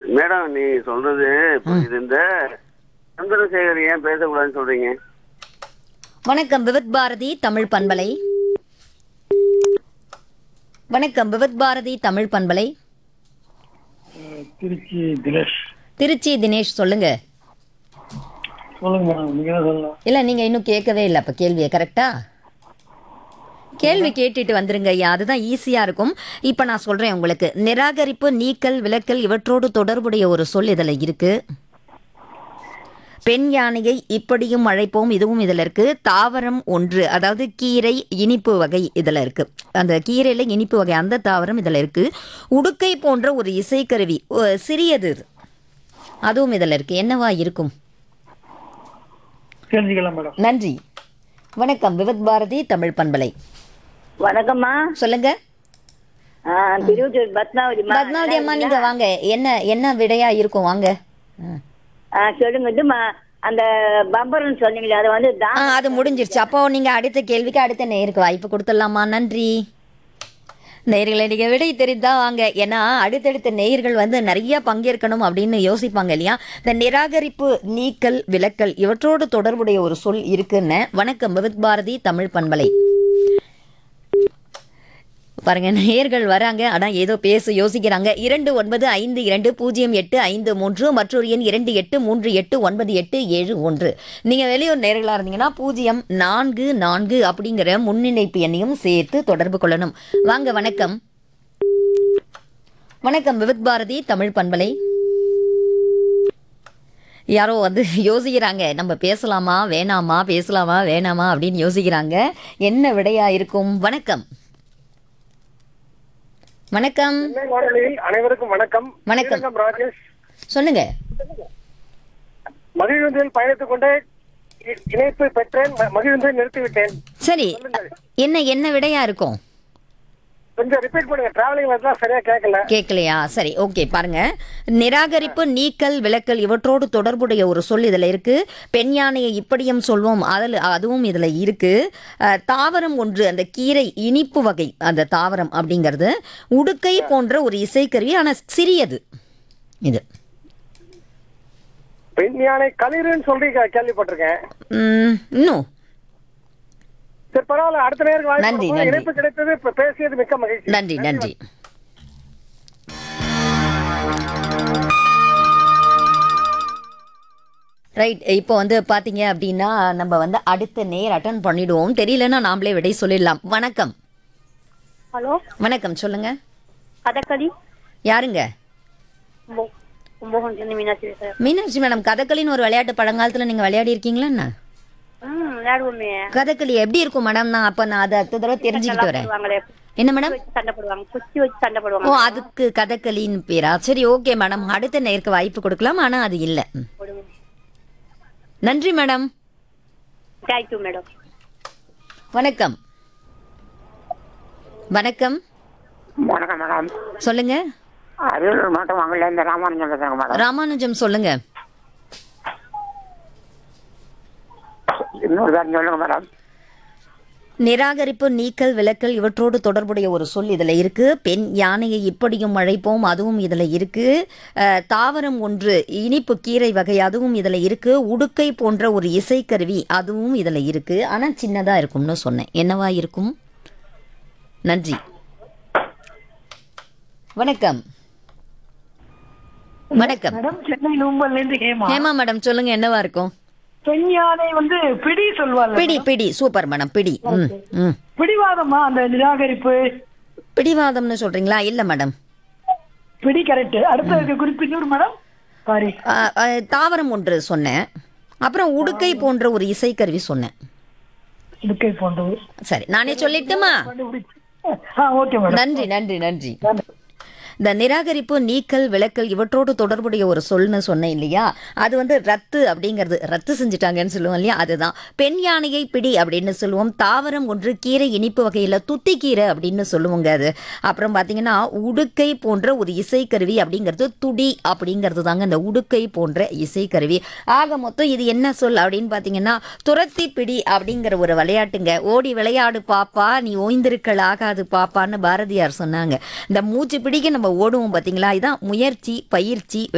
Madam நீ சொல்றது புரியுது இந்த சந்திரசேகர் ஏன் பேசக்கூடாதுன்னு சொல்றீங்க வணக்கம் விவித் பாரதி தமிழ் பண்பலை வணக்கம் விவித் பாரதி தமிழ் பண்பலை திருச்சி தினேஷ் திருச்சி தினேஷ் சொல்லுங்க சொல்லுங்க மேடம் நீங்க என்ன சொல்லலாம் இல்ல நீங்க இன்னும் கேட்கவே இல்லை அப்ப கேள்வியை கரெக்டா கேள்வி கேட்டுட்டு வந்துருங்க ஐயா அதுதான் ஈஸியா இருக்கும் இப்ப நான் சொல்றேன் உங்களுக்கு நிராகரிப்பு நீக்கல் விலக்கல் இவற்றோடு தொடர்புடைய ஒரு சொல் இதுல இருக்கு பெண் யானையை இப்படியும் அழைப்போம் இதுவும் இதுல இருக்கு தாவரம் ஒன்று அதாவது கீரை இனிப்பு வகை இதுல இருக்கு அந்த கீரையில இனிப்பு வகை அந்த தாவரம் இதுல இருக்கு உடுக்கை போன்ற ஒரு இசைக்கருவி ஒ- சிறியது இது. அதுவும் இதுல இருக்கு என்னவா இருக்கும் தெரிஞ்சுக்கலாம் மேடம் நன்றி வணக்கம் விவத் பாரதி தமிழ் பண்பலை வணக்கம்மா சொல்லுங்க ஆ, திருவத்தூர் பத்மாவதி பத்மாவதி அம்மா நீங்க வாங்க என்ன என்ன விடையா இருக்கும் வாங்க ஆ. சொல்லுங்க இது ம- அந்த பம்பர்னு சொன்னீங்களே அதை வந்து ஆ, தான் அது முடிஞ்சிருச்சு அப்போ நீங்க அடுத்த கேள்விக்கு அடுத்த நேருக்கு வாய்ப்பு கொடுத்துடலாமா நன்றி நேயர்களை நீங்க விடை தெரிந்தா வாங்க ஏன்னா அடுத்தடுத்த நேயர்கள் வந்து நிறைய பங்கேற்கணும் அப்படின்னு யோசிப்பாங்க இல்லையா இந்த நிராகரிப்பு நீக்கல் விலக்கல் இவற்றோடு தொடர்புடைய ஒரு சொல் இருக்குன்னு வணக்கம் விவித் பாரதி தமிழ் பண்பலை பாருங்க நேயர்கள் வராங்க ஆனா ஏதோ பேச யோசிக்கிறாங்க இரண்டு ஒன்பது ஐந்து இரண்டு பூஜ்ஜியம் எட்டு ஐந்து மூன்று மற்றொரு எண் இரண்டு எட்டு மூன்று எட்டு ஒன்பது எட்டு ஏழு ஒன்று நீங்க வெளியூர் நேர்களா இருந்தீங்கன்னா பூஜ்ஜியம் நான்கு நான்கு அப்படிங்கிற முன்னிணைப்பு எண்ணையும் சேர்த்து தொடர்பு கொள்ளணும் வாங்க வணக்கம் வணக்கம் விவித் பாரதி தமிழ் பண்பலை யாரோ வந்து யோசிக்கிறாங்க நம்ம பேசலாமா வேணாமா பேசலாமா வேணாமா அப்படின்னு யோசிக்கிறாங்க என்ன விடையா இருக்கும் வணக்கம் வணக்கம் அனைவருக்கும் வணக்கம் வணக்கம். ஸ்ரீரங்கம் ராஜேஷ் சொல்லுங்க மகிழ்ந்தில் பயணித்துக் கொண்டே இ- இணைப்பு பெற்றேன் ம- மகிழ்ந்தில் நிறுத்திவிட்டேன் சரி என்ன என்ன விடையா இருக்கும் கொஞ்சம் ரிப்பீட் பண்ணுங்க டிராவலிங் வரலாம் சரியா கேட்கல கேட்கலையா சரி ஓகே பாருங்க நிராகரிப்பு நீக்கல் விலக்கல் இவற்றோடு தொடர்புடைய ஒரு சொல் இதுல இருக்கு பெண் யானையை இப்படியும் சொல்வோம் அதில் அதுவும் இதுல இருக்கு அஹ், தாவரம் ஒன்று அந்த கீரை இனிப்பு வகை அந்த தாவரம் அப்படிங்கிறது உடுக்கை போன்ற ஒரு இசைக்கருவி ஆனா சிறியது இது பெண் யானை களிறுன்னு சொல்லி கே- கேள்விப்பட்டிருக்கேன் ம், இன்னும் சரி பரவாயில்ல அடுத்த நேரம் வாய்ப்பு நன்றி, கொடுப்போம். நன்றி. இணைப்பு கிடைத்தது இப்ப பேசியது மிக்க மகிழ்ச்சி நன்றி நன்றி ரைட் இப்போ வந்து பாத்தீங்க அப்படின்னா நம்ம வந்து அடுத்த நேர் அட்டன் பண்ணிடுவோம் தெரியலன்னா நாமளே விடை சொல்லிடலாம் வணக்கம் ஹலோ வணக்கம் சொல்லுங்க கதகளி யாருங்க கும்பகோ- கும்பகோணத்துலேருந்து மீனாட்சி பேசுறேன் மீனாட்சி மேடம் கதகளின்னு ஒரு விளையாட்டு பழங்காலத்துல நீங்க விளையாடி இருக்கீங்களா என்ன ம் விளையாடுவோமே கதகளி எப்படி இருக்கும் மேடம் நான் அப்ப நான் அதை அடுத்த தடவை தெரிஞ்சுக்கிட்டு வரேன் போடுவாங்களே என்ன மேடம் வச்சு சண்டை போடுவாங்க குச்சி வச்சு சண்டை ஓ போடுவாங்க அதுக்கு கதகளின்னு பேரா சரி ஓகே மேடம் அடுத்த நேருக்கு வாய்ப்பு கொடுக்கலாம் ஆனா அது இல்ல ம். போடுவோம் நன்றி மேடம் தேங்க்யூ மேடம் வணக்கம் வணக்கம் வணக்கம் மேடம் சொல்லுங்க அரியலூர் மாவட்டம் வாங்கல இந்த ராமானுஜம் பேசுறேங்க மேடம் ராமானுஜம் சொல்லுங்க இன்னொரு பேர் சொல்லுங்க மேடம் நிராகரிப்பு நீக்கல் விலக்கல் இவற்றோடு தொடர்புடைய ஒரு சொல் இதுல இருக்கு பெண் யானையை இப்படியும் அழைப்போம் அதுவும் இதுல இருக்கு அஹ், தாவரம் ஒன்று இனிப்பு கீரை வகை அதுவும் இதுல இருக்கு உடுக்கை போன்ற ஒரு இசைக்கருவி அதுவும் இதுல இருக்கு ஆனா சின்னதா இருக்கும்னு சொன்னேன் என்னவா இருக்கும் நன்றி வணக்கம் வணக்கம் மேடம் சென்னை நூம்பல்ல இருந்து ஹேமா ஹேமா மேடம் சொல்லுங்க என்னவா இருக்கும் பெண் யானை வந்து பிடி சொல்வாங்க பிடி பிடி சூப்பர் மேடம் பிடி ம் ம் பிடிவாதமா அந்த நிராகரிப்பு பிடிவாதம்னு சொல்றீங்களா இல்ல மேடம் பிடி கரெக்ட் அடுத்த குறிப்பிட்டூர் மேடம் சாரி ஆ, ஆ, தாவரம் ஒன்று சொன்னேன் அப்புறம் உடுக்கை போன்ற ஒரு இசைக்கருவி சொன்னேன் இடுக்கை போன்றது சரி நானே சொல்லட்டுமா கண்டுபிடிச்சு ஆ ஓகே மேடம் நன்றி நன்றி நன்றி இந்த நிராகரிப்பு நீக்கல் விலக்கல் இவற்றோடு தொடர்புடைய ஒரு சொல்னு சொன்னேன் இல்லையா அது வந்து ரத்து அப்படிங்கிறது ரத்து செஞ்சுட்டாங்கன்னு சொல்லுவோம் இல்லையா அதுதான் பெண் யானையை பிடி அப்படின்னு சொல்லுவோம் தாவரம் ஒன்று கீரை இனிப்பு வகையில் துத்திக்கீரை அப்படின்னு சொல்லுவோங்க அது அப்புறம் பார்த்தீங்கன்னா உடுக்கை போன்ற ஒரு இசைக்கருவி அப்படிங்கிறது துடி அப்படிங்கிறது தாங்க இந்த உடுக்கை போன்ற இசைக்கருவி ஆக மொத்தம் இது என்ன சொல் அப்படின்னு பார்த்தீங்கன்னா துரத்தி பிடி அப்படிங்கிற ஒரு விளையாட்டுங்க ஓடி விளையாடு பாப்பா நீ ஓய்ந்திருக்கல் ஆகாது பாப்பான்னு பாரதியார் சொன்னாங்க இந்த மூச்சு பிடிக்க நம்ம ஓடுவோம் பார்த்தீங்களா இதான் முயற்சி பயிற்சி